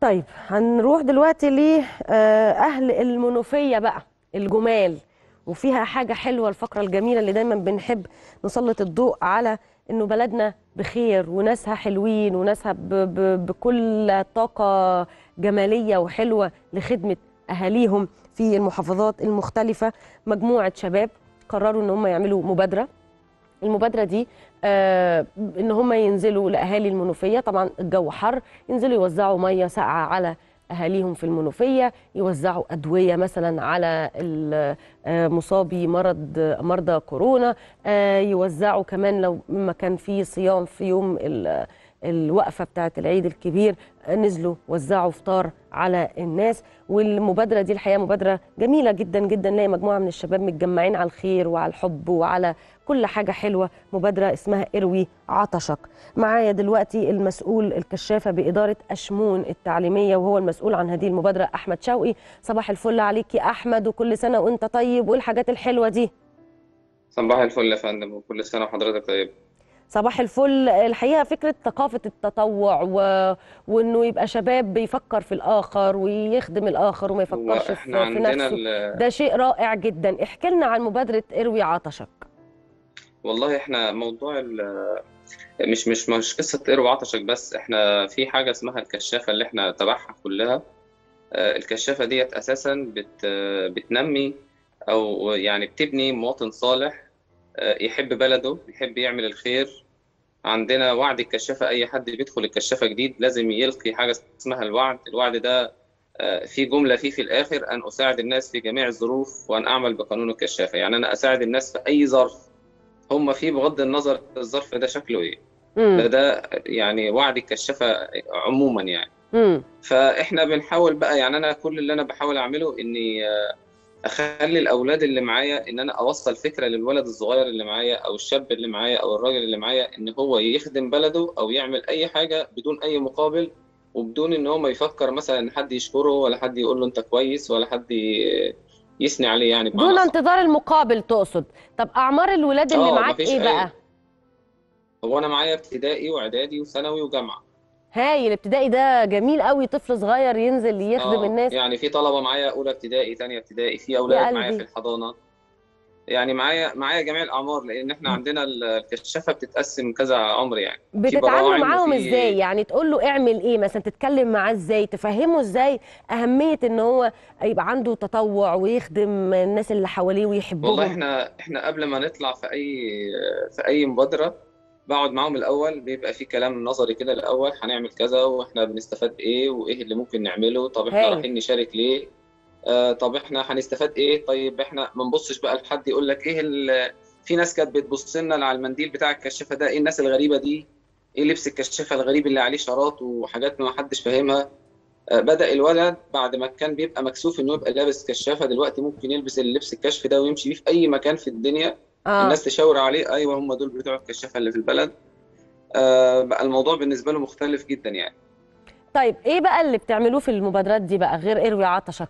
طيب هنروح دلوقتي لأهل المنوفية بقى الجمال وفيها حاجة حلوة الفقرة الجميلة اللي دايما بنحب نسلط الضوء على إنه بلدنا بخير وناسها حلوين وناسها ب ب بكل طاقة جمالية وحلوة لخدمة أهاليهم في المحافظات المختلفة مجموعة شباب قرروا إن هم يعملوا مبادرة المبادرة دي آه ان هم ينزلوا لاهالي المنوفيه طبعا الجو حر ينزلوا يوزعوا ميه ساقعه على اهاليهم في المنوفيه يوزعوا ادويه مثلا على مصابي مرض مرضى كورونا آه يوزعوا كمان لو ما كان في صيام في يوم الوقفه بتاعه العيد الكبير نزلوا وزعوا فطار على الناس والمبادره دي الحقيقه مبادره جميله جدا جدا نلاقي مجموعه من الشباب متجمعين على الخير وعلى الحب وعلى كل حاجه حلوه مبادره اسمها اروي عطشك معايا دلوقتي المسؤول الكشافه باداره اشمون التعليميه وهو المسؤول عن هذه المبادره احمد شوقي صباح الفل عليك يا احمد وكل سنه وانت طيب والحاجات الحلوه دي صباح الفل يا فندم وكل سنه وحضرتك طيب صباح الفل الحقيقه فكره ثقافه التطوع و... وانه يبقى شباب بيفكر في الاخر ويخدم الاخر وما يفكرش في, احنا في نفسه ال... ده شيء رائع جدا احكي لنا عن مبادره اروي عطشك والله احنا موضوع ال... مش مش مش قصه اروي عطشك بس احنا في حاجه اسمها الكشافه اللي احنا تبعها كلها الكشافه ديت اساسا بت... بتنمي او يعني بتبني مواطن صالح يحب بلده يحب يعمل الخير عندنا وعد الكشافة أي حد بيدخل الكشافة جديد لازم يلقي حاجة اسمها الوعد الوعد ده في جملة فيه في الآخر أن أساعد الناس في جميع الظروف وأن أعمل بقانون الكشافة يعني أنا أساعد الناس في أي ظرف هم فيه بغض النظر الظرف ده شكله إيه ده ده يعني وعد الكشافة عموما يعني مم. فإحنا بنحاول بقى يعني أنا كل اللي أنا بحاول أعمله إني اخلي الاولاد اللي معايا ان انا اوصل فكره للولد الصغير اللي معايا او الشاب اللي معايا او الراجل اللي معايا ان هو يخدم بلده او يعمل اي حاجه بدون اي مقابل وبدون ان هو ما يفكر مثلا ان حد يشكره ولا حد يقول له انت كويس ولا حد يثني عليه يعني دون انتظار المقابل تقصد طب اعمار الولاد اللي معاك ايه بقى هو انا معايا ابتدائي واعدادي وثانوي وجامعه هاي الابتدائي ده جميل قوي طفل صغير ينزل يخدم آه الناس يعني في طلبه معايا اولى ابتدائي ثانيه ابتدائي في اولاد معايا في الحضانه يعني معايا معايا جميع الاعمار لان احنا عندنا الكشافه بتتقسم كذا عمر يعني بتتعامل معاهم ازاي يعني تقول له اعمل ايه مثلا تتكلم معاه ازاي تفهمه ازاي اهميه ان هو يبقى عنده تطوع ويخدم الناس اللي حواليه ويحبهم والله احنا احنا قبل ما نطلع في اي في اي مبادره بقعد معاهم الاول بيبقى في كلام نظري كده الاول هنعمل كذا واحنا بنستفاد ايه وايه اللي ممكن نعمله طب احنا رايحين نشارك ليه آه طب احنا هنستفاد ايه طيب احنا ما نبصش بقى لحد يقول لك ايه في ناس كانت بتبص لنا على المنديل بتاع الكشافه ده ايه الناس الغريبه دي ايه لبس الكشافه الغريب اللي عليه شارات وحاجات ما حدش فاهمها آه بدا الولد بعد ما كان بيبقى مكسوف انه يبقى لابس كشافه دلوقتي ممكن يلبس اللبس الكشف ده ويمشي بيه في اي مكان في الدنيا آه. الناس تشاور عليه ايوه هم دول بتوع الكشافه اللي في البلد آه بقى الموضوع بالنسبه له مختلف جدا يعني طيب ايه بقى اللي بتعملوه في المبادرات دي بقى غير اروي عطشك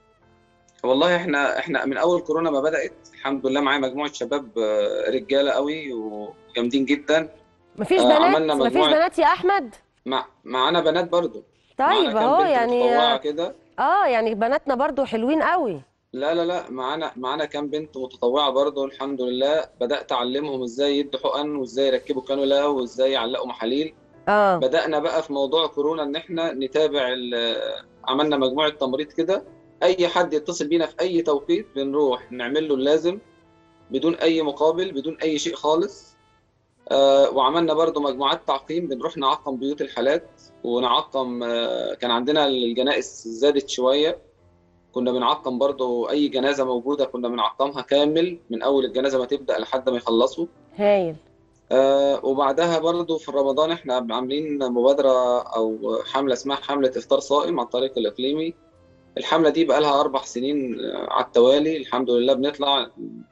والله احنا احنا من اول كورونا ما بدات الحمد لله معايا مجموعه شباب رجاله قوي وجامدين جدا مفيش بنات آه مفيش بنات يا احمد مع معانا بنات برضو طيب اهو يعني كده اه يعني بناتنا برضو حلوين قوي لا لا لا معانا معانا كام بنت متطوعه برضه الحمد لله بدات اعلمهم ازاي يدوا حقن وازاي يركبوا كانولا وازاي يعلقوا محاليل اه بدانا بقى في موضوع كورونا ان احنا نتابع عملنا مجموعه تمريض كده اي حد يتصل بينا في اي توقيت بنروح نعمل له اللازم بدون اي مقابل بدون اي شيء خالص آه وعملنا برضه مجموعات تعقيم بنروح نعقم بيوت الحالات ونعقم آه كان عندنا الجنائز زادت شويه كنا بنعقم برضو اي جنازه موجوده كنا بنعقمها كامل من اول الجنازه ما تبدا لحد ما يخلصوا هايل آه وبعدها برضو في رمضان احنا عاملين مبادره او حمله اسمها حمله افطار صائم عن طريق الاقليمي الحمله دي بقى لها اربع سنين على التوالي الحمد لله بنطلع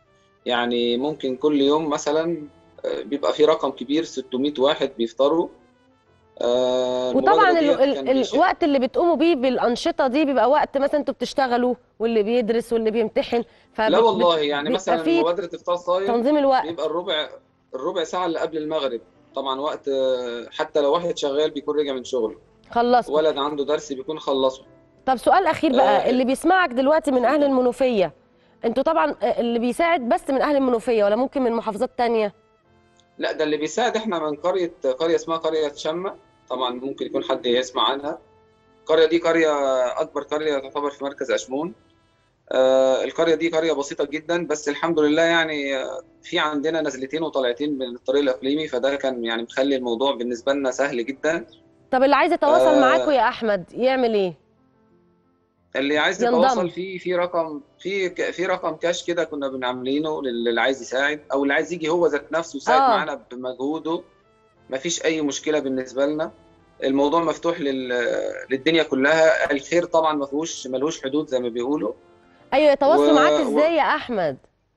يعني ممكن كل يوم مثلا بيبقى في رقم كبير 600 واحد بيفطروا آه وطبعا ال ال الوقت اللي بتقوموا بيه بالانشطه دي بيبقى وقت مثلا انتوا بتشتغلوا واللي بيدرس واللي بيمتحن لا والله يعني مثلا مبادره افطار صايم تنظيم الوقت بيبقى الربع الربع ساعه اللي قبل المغرب طبعا وقت حتى لو واحد شغال بيكون رجع من شغله خلصت ولد عنده درس بيكون خلصه طب سؤال اخير بقى آه، اللي بيسمعك دلوقتي من اهل المنوفيه انتوا طبعا آه، اللي بيساعد بس من اهل المنوفيه ولا ممكن من محافظات تانية لا ده اللي بيساعد احنا من قرية قرية اسمها قرية شمة طبعا ممكن يكون حد يسمع عنها القرية دي قرية أكبر قرية تعتبر في مركز أشمون آه، القرية دي قرية بسيطة جدا بس الحمد لله يعني آه، في عندنا نزلتين وطلعتين من الطريق الإقليمي فده كان يعني مخلي الموضوع بالنسبة لنا سهل جدا طب اللي عايز يتواصل آه. معاكوا يا احمد يعمل ايه اللي عايز ينضم. يتواصل في في رقم في ك- في رقم كاش كده كنا بنعملينه للي عايز يساعد او اللي عايز يجي هو ذات نفسه يساعد آه. معانا بمجهوده مفيش اي مشكله بالنسبه لنا الموضوع مفتوح لل... للدنيا كلها الخير طبعا ما فيهوش ملوش حدود زي ما بيقولوا ايوه يتواصلوا و- معاك و- ازاي يا احمد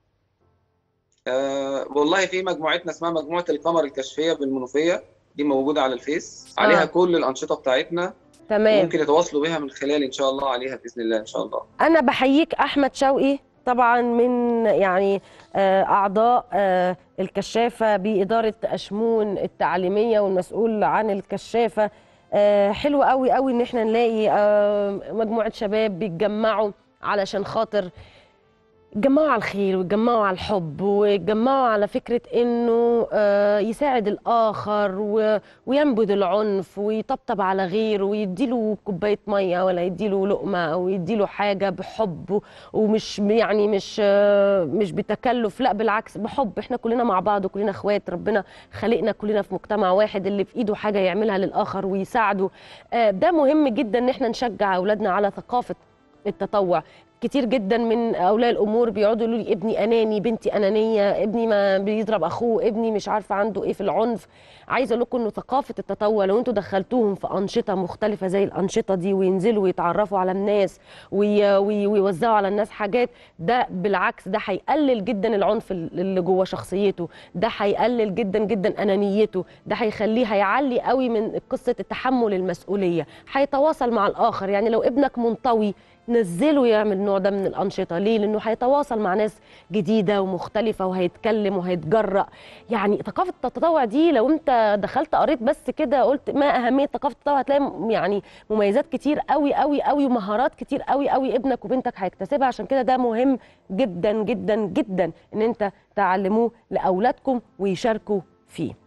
آه والله في مجموعتنا اسمها مجموعه القمر الكشفيه بالمنوفيه دي موجوده على الفيس عليها آه. كل الانشطه بتاعتنا تمام ممكن يتواصلوا بها من خلال ان شاء الله عليها باذن الله ان شاء الله انا بحييك احمد شوقي طبعا من يعني آه، اعضاء آه، الكشافه باداره اشمون التعليميه والمسؤول عن الكشافه آه، حلو قوي قوي ان احنا نلاقي آه، مجموعه شباب بيتجمعوا علشان خاطر يتجمعوا على الخير ويتجمعوا على الحب ويتجمعوا على فكرة انه آه، يساعد الاخر و- وينبذ العنف ويطبطب على غيره ويديله كوباية مية ولا يديله لقمة او يديله حاجة بحب ومش يعني مش آه، مش بتكلف لا بالعكس بحب احنا كلنا مع بعض وكلنا اخوات ربنا خلقنا كلنا في مجتمع واحد اللي في ايده حاجة يعملها للاخر ويساعده آه، ده مهم جدا ان احنا نشجع اولادنا على ثقافة التطوع كتير جدا من اولياء الامور بيقعدوا يقولوا لي ابني اناني بنتي انانيه ابني ما بيضرب اخوه ابني مش عارفه عنده ايه في العنف عايزه اقول لكم انه ثقافه التطوع لو انتوا دخلتوهم في انشطه مختلفه زي الانشطه دي وينزلوا ويتعرفوا على الناس وي وي ويوزعوا على الناس حاجات ده بالعكس ده هيقلل جدا العنف اللي جوه شخصيته ده هيقلل جدا جدا انانيته ده هيخليه هيعلي قوي من قصه التحمل المسؤوليه هيتواصل مع الاخر يعني لو ابنك منطوي نزله يعمل نوع ده من الانشطه ليه لانه هيتواصل مع ناس جديده ومختلفه وهيتكلم وهيتجرأ يعني ثقافه التطوع دي لو انت دخلت قريت بس كده قلت ما اهميه ثقافه التطوع هتلاقي م- يعني مميزات كتير قوي قوي قوي ومهارات كتير قوي قوي ابنك وبنتك هيكتسبها عشان كده ده مهم جدا جدا جدا ان انت تعلموه لاولادكم ويشاركوا فيه